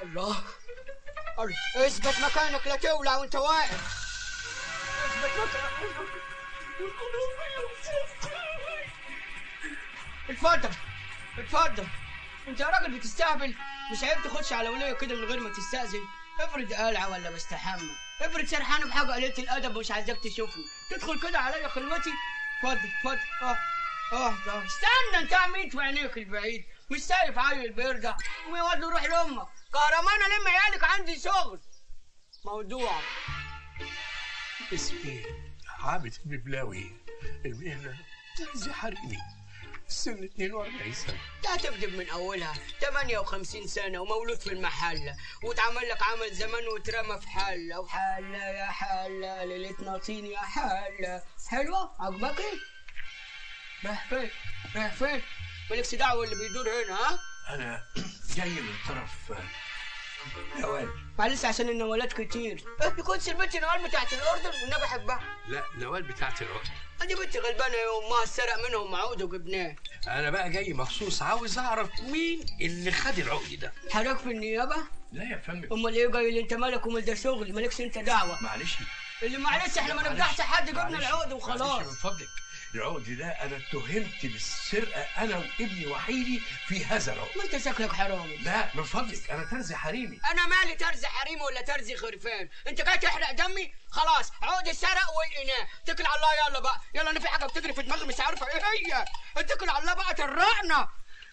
الله الله اثبت مكانك لا تولع وانت واقف اثبت مكانك اتفضل اتفضل انت يا راجل بتستهبل مش عيب تخش على وليه كده من غير ما تستأذن افرض قلعة ولا بستحمى افرض سرحانة بحاجة قليلة الأدب ومش عايزاك تشوفني تدخل كده عليا خلوتي اتفضل اتفضل اه اه اه استنى انت عميت في عينيك البعيد مش شايف عيل بيرجع ويقعد له روح لامك كهرمانة لم عيالك عندي شغل موضوع اسمي عابد الببلاوي المهنة ترزي حريمي سن 42 سنة انت هتكذب من اولها 58 سنه ومولود في المحله واتعمل لك عمل زمان واترمى في حله وحله يا حله ليلتنا طين يا حله حلوه عجبك ايه؟ رايح فين؟ رايح فين؟ مالكش دعوه اللي بيدور هنا ها؟ أنا جاي من طرف آه، نوال معلش عشان النوالات كتير ايه يكونش البنت نوال بتاعت الاردن والنبي بحبها لا نوال بتاعت العقد ادي بنت غلبانه يا امها سرق منهم عقد وجبناه أنا بقى جاي مخصوص عاوز أعرف مين اللي خد العقد ده حضرتك في النيابه؟ لا يا فندم امال ايه جاي اللي انت مالك ومال ده شغل مالكش انت دعوه معلش اللي معلش احنا ما نفضحش حد جبنا معلش. العقد معلش وخلاص من فضلك العقد ده أنا اتهمت بالسرقة أنا وابني وحيدي في هذا العقد ما انت شكلك حرامي لا من فضلك أنا ترزي حريمي انا مالي ترزي حريمي ولا ترزي خرفان انت جاي تحرق دمي خلاص عقد السرق والاناء اتكل على الله يلا بقى يلا انا في حاجه بتجري في دماغي مش عارفه ايه هي اتكل على الله بقى ترقنا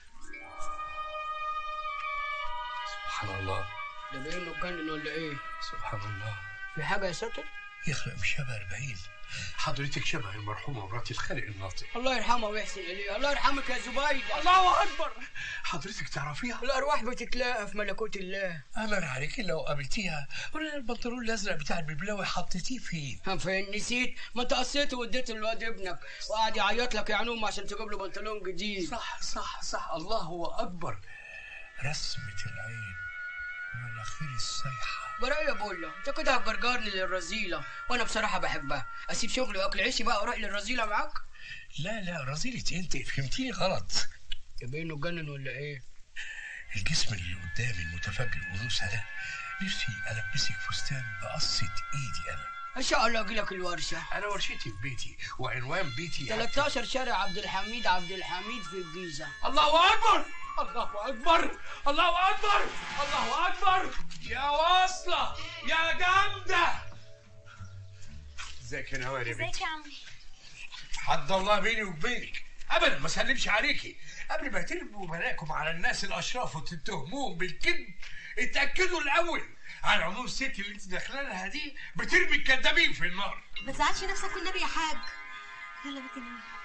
سبحان الله ده باين اتجنن ولا ايه سبحان الله في حاجه يا ساتر يخلق مش شبه 40 حضرتك شبه المرحومة مرات الخالق الناطق الله يرحمه ويحسن اليه الله يرحمك يا زبيد الله اكبر حضرتك تعرفيها الارواح بتتلاقى في ملكوت الله أمر عليك لو قابلتيها ولا البنطلون الأزرق بتاع الببلاوي حطيتيه فين هم فين نسيت ما انت قصيته واديت الواد ابنك وقعد يعيط لك يا عنوم عشان تجيب له بنطلون جديد صح صح صح الله هو أكبر رسمة العين مناخير السيحة براء يا بولا انت كده هتجرجرني للرذيله وانا بصراحه بحبها اسيب شغلي واكل عيشي بقى واروح للرذيله معاك لا لا رذيلة انت فهمتيني غلط يا بينه اتجنن ولا ايه الجسم اللي قدامي المتفجر أنوثة ده نفسي ألبسك فستان بقصة إيدي أنا ان شاء الله اجي لك الورشه أنا ورشتي في بيتي وعنوان بيتي 13 شارع عبد الحميد عبد الحميد في الجيزه الله أكبر الله أكبر الله أكبر الله أكبر يا واصلة يا جامدة ازيك يا نوال يا بنتي ازيك يا عمي حد الله بيني وبينك ابدا ما سلمش عليكي قبل ما ترموا بلاكم على الناس الاشراف وتتهموهم بالكذب اتاكدوا الاول على العموم الست اللي انت داخله لها دي بترمي الكذابين في النار ما تزعلش نفسك والنبي يا حاج يلا بيت نوم